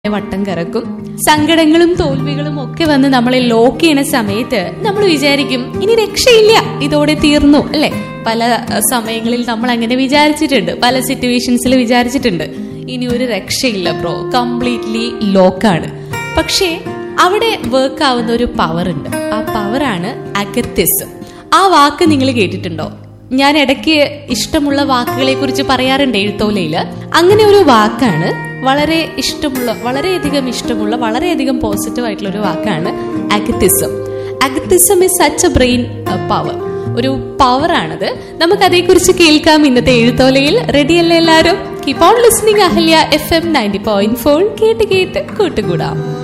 വട്ടം കറക്കും സങ്കടങ്ങളും തോൽവികളും ഒക്കെ വന്ന് നമ്മളെ ലോക്ക് ചെയ്യണ സമയത്ത് നമ്മൾ വിചാരിക്കും ഇനി രക്ഷയില്ല ഇതോടെ തീർന്നു അല്ലെ പല അഹ്, സമയങ്ങളിൽ നമ്മൾ അങ്ങനെ വിചാരിച്ചിട്ടുണ്ട് പല സിറ്റുവേഷൻസിൽ വിചാരിച്ചിട്ടുണ്ട് ഇനി ഒരു രക്ഷയില്ല ബ്രോ കംപ്ലീറ്റ്ലി ലോക്കാണ് പക്ഷേ അവിടെ വർക്ക് ആവുന്ന ഒരു പവർ ഉണ്ട് ആ പവറാണ് അഗത്യസ് ആ വാക്ക് നിങ്ങൾ കേട്ടിട്ടുണ്ടോ ഞാൻ ഇടയ്ക്ക് ഇഷ്ടമുള്ള വാക്കുകളെ കുറിച്ച് പറയാറുണ്ട് എഴുത്തോലയില് അങ്ങനെ ഒരു വാക്കാണ് വളരെ ഇഷ്ടമുള്ള വളരെയധികം ഇഷ്ടമുള്ള വളരെയധികം പോസിറ്റീവ് ആയിട്ടുള്ള ഒരു വാക്കാണ് agathism agathism is such a brain power ഒരു പവർ ആണത് നമുക്ക് അതേക്കുറിച്ച് കേൾക്കാം ഇന്നത്തെ എഴുത്തോലയിൽ റെഡിയല്ലേ എല്ലാവരും keep on listening Ahalya F M ninety point four കേട്ട് കേട്ട് കൂട്ടുകൂടാം